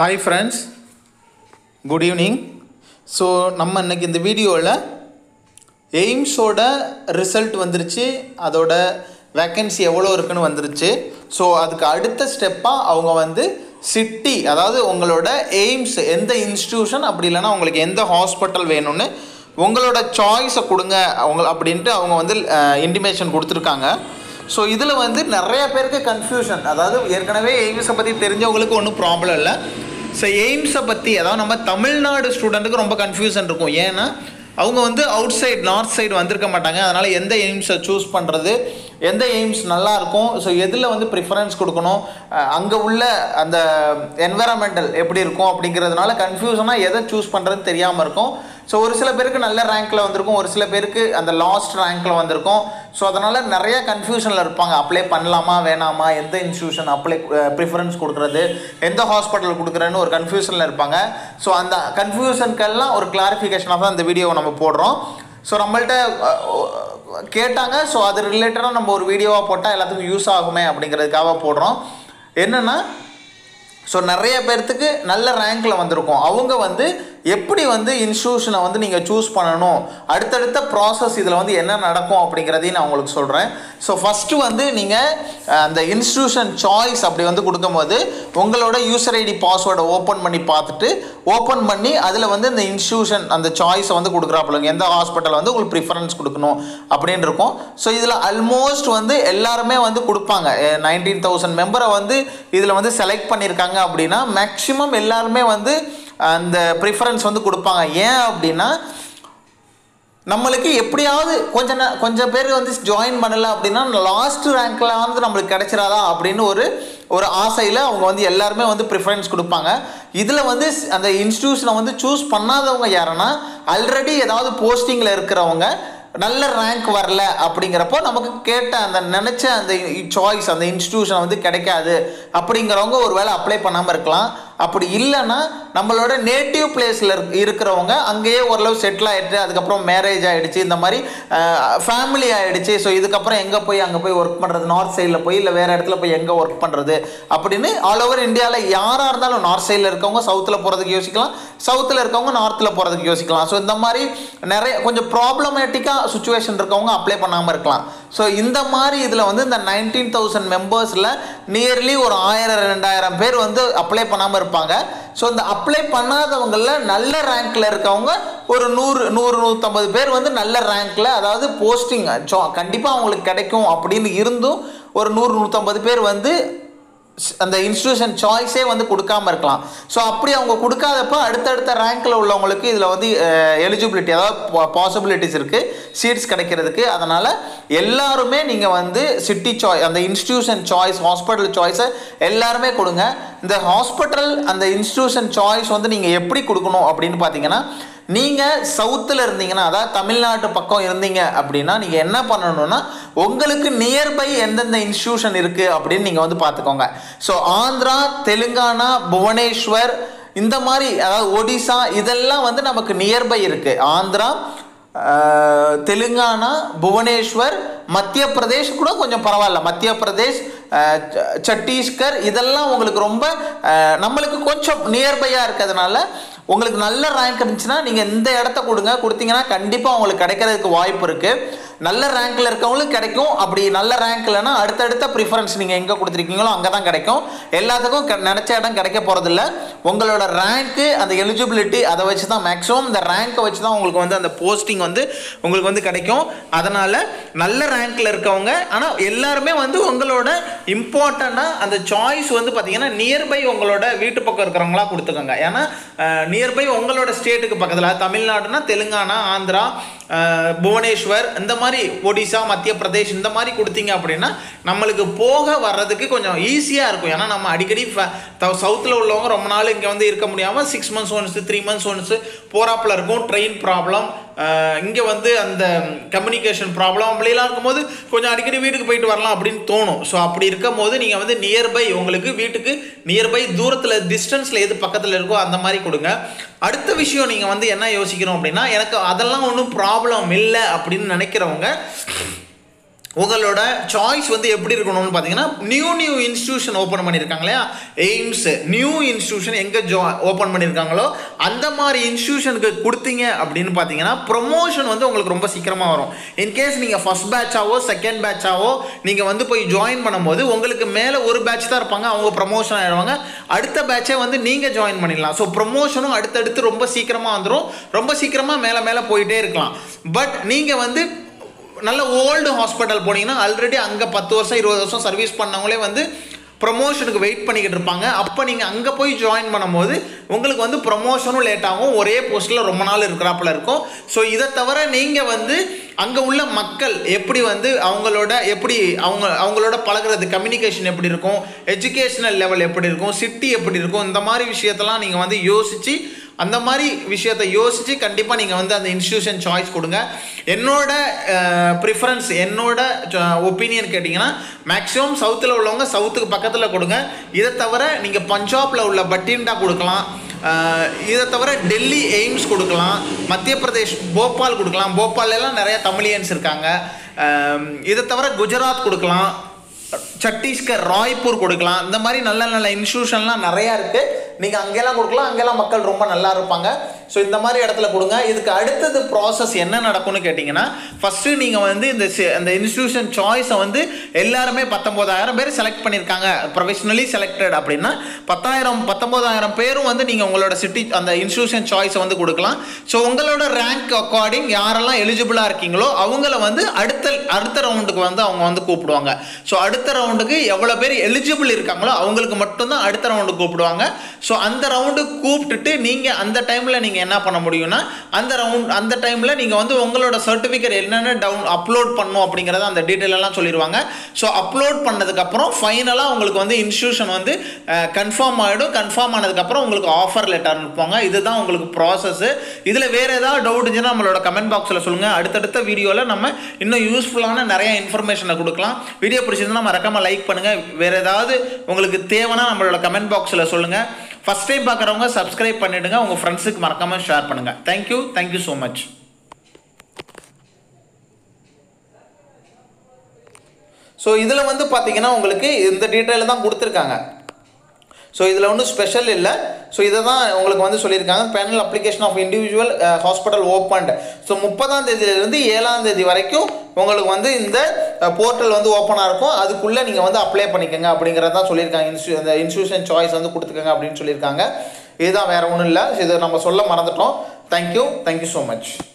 hi friends good evening so நம்ம இன்னைக்கு இந்த வீடியோவில் எய்ம்ஸோட ரிசல்ட் வந்துருச்சு அதோட வேக்கன்சி எவ்வளோ இருக்குன்னு வந்துருச்சு ஸோ அதுக்கு அடுத்த ஸ்டெப்பாக அவங்க வந்து சிட்டி அதாவது உங்களோட எய்ம்ஸ் எந்த இன்ஸ்டியூஷன் அப்படி இல்லைன்னா உங்களுக்கு எந்த ஹாஸ்பிட்டல் வேணும்னு உங்களோட சாய்ஸை கொடுங்க அவங்க அப்படின்ட்டு அவங்க வந்து இன்டிமேஷன் கொடுத்துருக்காங்க ஸோ இதில் வந்து நிறைய பேருக்கு கன்ஃபியூஷன் அதாவது ஏற்கனவே எய்ம்ஸை பற்றி தெரிஞ்சவங்களுக்கு ஒன்றும் ப்ராப்ளம் இல்லை ஸோ எய்ம்ஸை பற்றி அதாவது நம்ம தமிழ்நாடு ஸ்டூடெண்ட்டுக்கு ரொம்ப கன்ஃபியூஷன் இருக்கும் ஏன்னா அவங்க வந்து அவுட் சைடு நார்த் சைடு வந்திருக்க மாட்டாங்க அதனால் எந்த எய்ம்ஸை சூஸ் பண்ணுறது எந்த எய்ம்ஸ் நல்லா இருக்கும் ஸோ எதில் வந்து ப்ரிஃபரன்ஸ் கொடுக்கணும் அங்கே உள்ள அந்த என்வரன்மெண்டல் எப்படி இருக்கும் அப்படிங்கிறதுனால கன்ஃபியூஷனாக எதை சூஸ் பண்ணுறதுன்னு தெரியாமல் இருக்கும் ஸோ ஒரு சில பேருக்கு நல்ல ரேங்க்கில் வந்திருக்கும் ஒரு சில பேருக்கு அந்த லாஸ்ட் ரேங்க்கில் வந்திருக்கும் ஸோ அதனால் நிறைய கன்ஃபியூஷனில் இருப்பாங்க அப்ளை பண்ணலாமா வேணாமா எந்த இன்ஸ்டியூஷன் அப்ளை ப்ரிஃபரன்ஸ் கொடுக்குறது எந்த ஹாஸ்பிட்டல் கொடுக்குறேன்னு ஒரு கன்ஃபியூஷனில் இருப்பாங்க ஸோ அந்த கன்ஃபியூஷனுக்கெல்லாம் ஒரு கிளாரிஃபிகேஷனாக தான் இந்த வீடியோவை நம்ம போடுறோம் ஸோ நம்மள்ட்ட அஹ், கேட்டாங்க ஸோ அது ரிலேட்டடாக நம்ம ஒரு வீடியோவாக போட்டால் எல்லாத்துக்கும் யூஸ் ஆகுமே அப்படிங்கிறதுக்காக போடுறோம் என்னென்னா ஸோ நிறைய பேர்த்துக்கு நல்ல ரேங்க்கில் வந்திருக்கும் அவங்க வந்து எப்படி வந்து இன்ஸ்டியூஷனை வந்து நீங்கள் சூஸ் பண்ணணும் அடுத்தடுத்த ப்ராசஸ் இதில் வந்து என்ன நடக்கும் அப்படிங்கிறதையும் நான் உங்களுக்கு சொல்கிறேன் ஸோ ஃபஸ்ட்டு வந்து நீங்கள் அந்த இன்ஸ்டியூஷன் சாய்ஸ் அப்படி வந்து கொடுக்கும்போது உங்களோட யூசர் ஐடி பாஸ்வேர்டை ஓப்பன் பண்ணி பார்த்துட்டு ஓப்பன் பண்ணி அதில் வந்து இந்த இன்ஸ்டியூஷன் அந்த சாய்ஸை வந்து கொடுக்குறாப்புலங்க எந்த ஹாஸ்பிட்டல் வந்து உங்களுக்கு ப்ரிஃபரன்ஸ் கொடுக்கணும் அப்படின்னு இருக்கும் ஸோ இதில் ஆல்மோஸ்ட் வந்து எல்லாருமே வந்து கொடுப்பாங்க நைன்டீன் தௌசண்ட் மெம்பரை வந்து இதில் வந்து செலக்ட் பண்ணியிருக்காங்க அப்படின்னா மேக்ஸிமம் எல்லாருமே வந்து அந்த ப்ரிஃபரன்ஸ் வந்து கொடுப்பாங்க ஏன் அப்படின்னா நம்மளுக்கு எப்படியாவது கொஞ்சம் நே- கொஞ்சம் பேர் வந்து ஜாயின் பண்ணல அப்படின்னா லாஸ்ட் ரேங்க்ல வந்து நம்மளுக்கு கிடைச்சிடாதா அப்படின்னு ஒரு ஒரு ஆசையில் அவங்க வந்து எல்லாருமே வந்து ப்ரிஃபரன்ஸ் கொடுப்பாங்க இதில் வந்து ஸ்- அந்த இன்ஸ்டியூஷனை வந்து சூஸ் பண்ணாதவங்க யாருன்னா ஆல்ரெடி ஏதாவது போஸ்டிங்கில் இருக்கிறவங்க நல்ல ரேங்க் வரல அப்படிங்கிறப்போ நமக்கு கேட்ட அந்த நினச்ச அந்த சாய்ஸ் அந்த இன்ஸ்டியூஷன் வந்து கிடைக்காது அப்படிங்கிறவங்க ஒரு வேளை அப்ளை பண்ணாமல் இருக்கலாம் அப்படி இல்லைன்னா நம்மளோட நேட்டிவ் பிளேஸில் இருக்கிறவங்க அங்கேயே ஓரளவு செட்டில் ஆகிட்டு அதுக்கப்புறம் மேரேஜ் ஆகிடுச்சு இந்த மாதிரி ஃபேமிலி ஆகிடுச்சு ஸோ இதுக்கப்புறம் எங்கே போய் அங்கே போய் ஒர்க் பண்ணுறது நார்த் சைடில் போய் இல்லை வேறு இடத்துல போய் எங்கே ஒர்க் பண்ணுறது அப்படின்னு ஆல் ஓவர் இந்தியாவில் யாராக இருந்தாலும் நார்த் சைடில் இருக்கவங்க சவுத்தில் போகிறதுக்கு யோசிக்கலாம் சவுத்தில் இருக்கவங்க நார்த்தில் போகிறதுக்கு யோசிக்கலாம் ஸோ இந்த மாதிரி நிறைய கொஞ்சம் ப்ராப்ளமேட்டிக்காக சுச்சுவேஷன் இருக்கவங்க அப்ளை பண்ணாமல் இருக்கலாம் ஸோ இந்த மாதிரி இதில் வந்து இந்த நைன்டீன் தௌசண்ட் மெம்பர்ஸில் நியர்லி ஒரு ஆயிரம் ரெண்டாயிரம் பேர் வந்து அப்ளை பண்ணாமல் இருப்பாங்க ஸோ இந்த அப்ளை பண்ணாதவங்களில் நல்ல ரேங்க்கில் இருக்கவங்க ஒரு நூறு நூறு நூற்றம்பது பேர் வந்து நல்ல ரேங்க்கில் அதாவது போஸ்டிங் கண்டிப்பாக அவங்களுக்கு கிடைக்கும் அப்படின்னு இருந்தும் ஒரு நூறு நூற்றம்பது பேர் வந்து ஸ்- அந்த இன்ஸ்டியூஷன் சாய்ஸே வந்து கொடுக்காம இருக்கலாம் ஸோ அப்படி அவங்க கொடுக்காதப்ப அடுத்தடுத்த ரேங்க்கில் உள்ளவங்களுக்கு இதில் வந்து எலிஜிபிலிட்டி அதாவது பாசிபிலிட்டிஸ் இருக்குது சீட்ஸ் கிடைக்கிறதுக்கு அதனால் எல்லாருமே நீங்கள் வந்து சிட்டி சாய்ஸ் அந்த இன்ஸ்டியூஷன் சாய்ஸ் ஹாஸ்பிட்டல் சாய்ஸை எல்லாருமே கொடுங்க இந்த ஹாஸ்பிட்டல் அந்த இன்ஸ்டியூஷன் சாய்ஸ் வந்து நீங்கள் எப்படி கொடுக்கணும் அப்படின்னு பார்த்தீங்கன்னா நீங்கள் சவுத்தில் இருந்தீங்கன்னா அதாவது தமிழ்நாட்டு பக்கம் இருந்தீங்க அப்படின்னா நீங்கள் என்ன பண்ணணும்னா உங்களுக்கு நியர்பை எந்தெந்த இன்ஸ்டியூஷன் இருக்குது அப்படின்னு நீங்கள் வந்து பார்த்துக்கோங்க ஸோ ஆந்திரா தெலுங்கானா புவனேஸ்வர் இந்த மாதிரி அதாவது ஒடிசா இதெல்லாம் வந்து நமக்கு நியர்பை இருக்குது ஆந்திரா ஆஹ், தெலுங்கானா புவனேஸ்வர் மத்திய பிரதேஷ் கூட கொஞ்சம் பரவாயில்ல மத்திய பிரதேஷ் ஆஹ், ச- சத்தீஸ்கர் இதெல்லாம் உங்களுக்கு ரொம்ப ஆஹ், நம்மளுக்கு கொஞ்சம் நியர்பையாக இருக்கிறதுனால உங்களுக்கு நல்ல ரேங்க் இருந்துச்சுன்னா நீங்கள் இந்த இடத்த கொடுங்க கொடுத்தீங்கன்னா கண்டிப்பாக உங்களுக்கு கிடைக்கிறதுக்கு வாய்ப்பு இருக்குது நல்ல ரேங்க்கில் இருக்கவங்களுக்கு கிடைக்கும் அப்படி நல்ல ரேங்க் இல்லைன்னா அடுத்தடுத்த ப்ரிஃபரன்ஸ் நீங்கள் எங்கே கொடுத்துருக்கீங்களோ அங்கே தான் கிடைக்கும் எல்லாத்துக்கும் க- நினச்ச இடம் கிடைக்க போகிறதில்ல உங்களோட ரேங்க்கு அந்த எலிஜிபிலிட்டி அதை வச்சு தான் மேக்ஸிமம் இந்த ரேங்க்கை வச்சு தான் உங்களுக்கு வந்து அந்த போஸ்டிங் வந்து உங்களுக்கு வந்து கிடைக்கும் அதனால் நல்ல ரேங்க்கில் இருக்கவங்க ஆனால் எல்லாருமே வந்து உங்களோட இம்பார்ட்டண்ட்டாக அந்த சாய்ஸ் வந்து பார்த்தீங்கன்னா நியர்பை உங்களோட வீட்டு பக்கம் இருக்கிறவங்களா கொடுத்துக்கோங்க ஏன்னா நியர்பை உங்களோட ஸ்டேட்டுக்கு பக்கத்தில் தமிழ்நாடுனா தெலுங்கானா ஆந்திரா அஹ், புவனேஸ்வர் இந்த மாதிரி ஒடிசா மத்திய பிரதேஷ் இந்த மாதிரி கொடுத்தீங்க அப்படின்னா நம்மளுக்கு போக வர்றதுக்கு கொஞ்சம் ஈஸியாக இருக்கும் ஏன்னா நம்ம அடிக்கடி சவுத்தில் உள்ளவங்க ரொம்ப நாள் இங்கே வந்து இருக்க முடியாமல் six months once three months once போராப்பில் இருக்கும் ட்ரெயின் ப்ராப்ளம் இங்கே வந்து அந்த கம்யூனிகேஷன் ப்ராப்ளம் அப்படிலாம் இருக்கும்போது கொஞ்சம் அடிக்கடி வீட்டுக்கு போயிட்டு வரலாம் அப்படின்னு தோணும் ஸோ அப்படி இருக்கும் போது நீங்கள் வந்து நியர்பை உங்களுக்கு வீட்டுக்கு நியர்பை தூரத்தில் டிஸ்டன்ஸில் எது பக்கத்தில் இருக்கோ அந்த மாதிரி கொடுங்க அடுத்த விஷயம் நீங்கள் வந்து என்ன யோசிக்கணும் அப்படின்னா எனக்கு அதெல்லாம் ஒன்றும் ப்ராப்ளம் இல்லை அப்படின்னு நினைக்கிறவங்க உங்களோட சாய்ஸ் வந்து எப்படி இருக்கணும்னு பார்த்தீங்கன்னா நியூ நியூ இன்ஸ்டியூஷன் ஓப்பன் பண்ணியிருக்காங்க இல்லையா எய்ம்ஸ் நியூ இன்ஸ்டியூஷன் எங்கே ஜோ ஓப்பன் பண்ணியிருக்காங்களோ அந்த மாதிரி இன்ஸ்டியூஷனுக்கு கொடுத்தீங்க அப்படின்னு பார்த்தீங்கன்னா ப்ரொமோஷன் வந்து உங்களுக்கு ரொம்ப சீக்கிரமாக வரும் இன்கேஸ் நீங்கள் ஃபஸ்ட் பேட்சாவோ செகண்ட் பேட்சாவோ நீங்கள் வந்து போய் ஜாயின் பண்ணும்போது உங்களுக்கு மேலே ஒரு பேட்ச் தான் இருப்பாங்க அவங்க ப்ரொமோஷன் ஆயிடுவாங்க அடுத்த பேட்சே வந்து நீங்கள் ஜாயின் பண்ணிடலாம் ஸோ ப்ரொமோஷனும் அடுத்தடுத்து ரொம்ப சீக்கிரமாக வந்துடும் ரொம்ப சீக்கிரமாக மேலே மேலே போயிட்டே இருக்கலாம் பட் நீங்கள் வந்து நல்ல ஓல்டு ஹாஸ்பிட்டல் போனீங்கன்னா ஆல்ரெடி அங்கே பத்து வருஷம் இருபது வருஷம் சர்வீஸ் பண்ணவங்களே வந்து ப்ரொமோஷனுக்கு வெயிட் பண்ணிக்கிட்டு இருப்பாங்க அப்போ நீங்கள் அங்கே போய் ஜாயின் பண்ணும்போது உங்களுக்கு வந்து ப்ரொமோஷனும் லேட் ஆகும் ஒரே போஸ்ட்டில் ரொம்ப நாள் இருக்கிறாப்புல இருக்கும் ஸோ இதை தவிர நீங்கள் வந்து அங்கே உள்ள மக்கள் எப்படி வந்து அவங்களோட எப்படி அவங்க அவங்களோட பழகுறது கம்யூனிகேஷன் எப்படி இருக்கும் எஜுகேஷனல் லெவல் எப்படி இருக்கும் சிட்டி எப்படி இருக்கும் இந்த மாதிரி விஷயத்தெல்லாம் நீங்கள் வந்து யோசித்து அந்த மாதிரி விஷயத்தை யோசித்து கண்டிப்பாக நீங்கள் வந்து அந்த இன்ஸ்டியூஷன் சாய்ஸ் கொடுங்க என்னோட ப்ரிஃபரன்ஸ் என்னோட ஒப்பீனியன் கேட்டிங்கன்னா மேக்ஸிமம் சவுத்தில் உள்ளவங்க சவுத்துக்கு பக்கத்தில் கொடுங்க இதை தவிர நீங்கள் பஞ்சாபில் உள்ள பட்டிண்டா கொடுக்கலாம் அஹ், இதை தவிர டெல்லி எய்ம்ஸ் கொடுக்கலாம் மத்திய பிரதேஷ் போபால் கொடுக்கலாம் போபால்ல எல்லாம் நிறைய தமிழியன்ஸ் இருக்காங்க அஹ், இதை தவிர குஜராத் கொடுக்கலாம் சத்தீஸ்கர் ராய்ப்பூர் கொடுக்கலாம் இந்த மாதிரி நல்ல நல்ல இன்ஸ்டியூஷன்லாம் நிறையா இருக்குது நீங்கள் அங்கெல்லாம் கொடுக்கலாம் அங்கெல்லாம் மக்கள் ரொம்ப நல்லா இருப்பாங்க ஸோ இந்த மாதிரி இடத்துல கொடுங்க இதுக்கு அடுத்தது ப்ராசஸ் என்ன நடக்கும்னு கேட்டிங்கன்னா ஃபஸ்ட்டு நீங்கள் வந்து இந்த சி- அந்த இன்ஸ்டியூஷன் சாய்ஸை வந்து எல்லாருமே பத்தொம்போதாயிரம் பேர் செலக்ட் பண்ணியிருக்காங்க ப்ரொஃபஷனலி செலக்டட் அப்படின்னா பத்தாயிரம் பத்தொம்போதாயிரம் பேரும் வந்து நீங்கள் உங்களோட சிட்டி அந்த இன்ஸ்டியூஷன் சாய்ஸை வந்து கொடுக்கலாம் ஸோ உங்களோட ரேங்க் அக்கார்டிங் யாரெல்லாம் எலிஜிபிளாக இருக்கீங்களோ அவங்கள வந்து அடுத்த அடுத்த ரவுண்டுக்கு வந்து அவங்க வந்து கூப்பிடுவாங்க ஸோ அடுத்த ரவுண்டுக்கு எவ்வளோ பேர் எலிஜிபிள் இருக்காங்களோ அவங்களுக்கு மட்டும்தான் அடுத்த ரவுண்டு கூப்பிடுவாங்க ஸோ அந்த ரவுண்டு கூப்பிட்டுட்டு நீங்கள் அந்த டைமில் நீங்கள் என்ன பண்ண முடியும்னா அந்த ரவுண்ட் அந்த டைமில் நீங்கள் வந்து உங்களோட சர்டிஃபிகேட் என்னென்ன டவுன் அப்லோட் பண்ணணும் அப்படிங்கிறத அந்த டீட்டெயில் எல்லாம் சொல்லிடுவாங்க ஸோ அப்லோட் பண்ணதுக்கப்புறம் ஃபைனலாக உங்களுக்கு வந்து இன்ஸ்டியூஷன் வந்து கன்ஃபார்ம் ஆகிடும் கன்ஃபார்ம் ஆனதுக்கப்புறம் உங்களுக்கு ஆஃபர் லெட்டர் அனுப்புவாங்க இதுதான் உங்களுக்கு ப்ராசஸ் இதில் வேறு ஏதாவது டவுட் இருந்துச்சுன்னா நம்மளோட கமெண்ட் பாக்ஸில் சொல்லுங்கள் அடுத்தடுத்த வீடியோவில் நம்ம இன்னும் யூஸ்ஃபுல்லான நிறைய இன்ஃபர்மேஷனை கொடுக்கலாம் வீடியோ பிடிச்சிருந்தா மறக்காமல் லைக் பண்ணுங்கள் வேறு ஏதாவது உங்களுக்கு தேவைன்னா நம்மளோட கமெண்ட் பாக்ஸில் சொல்லுங்கள் ஃபஸ்ட் டைம் பார்க்குறவங்க சப்ஸ்கிரைப் பண்ணிவிடுங்க உங்கள் ஃப்ரெண்ட்ஸுக்கு மறக்காமல் ஷேர் பண்ணுங்கள் thank you thank you so much so இதில் வந்து பார்த்தீங்கன்னா உங்களுக்கு இந்த டீட்டெயில் தான் கொடுத்துருக்காங்க ஸோ இதில் ஒன்றும் ஸ்பெஷல் இல்லை ஸோ இதை தான் உங்களுக்கு வந்து சொல்லியிருக்காங்க panel application of individual hospital opened so முப்பதாம் தேதியிலிருந்து ஏழாம் தேதி வரைக்கும் உங்களுக்கு வந்து இந்த போர்ட்டல் வந்து ஓப்பனாக இருக்கும் அதுக்குள்ளே நீங்கள் வந்து அப்ளை பண்ணிக்கோங்க அப்படிங்கிறத தான் சொல்லியிருக்காங்க இன்ஸ்டியூ இந்த இன்ஸ்டியூஷன் சாய்ஸ் வந்து கொடுத்துக்கோங்க அப்படின்னு சொல்லியிருக்காங்க இதுதான் வேறு ஒன்றும் இல்லை இதை நம்ம சொல்ல மறந்துட்டோம் தேங்க்யூ தேங்க்யூ ஸோ மச்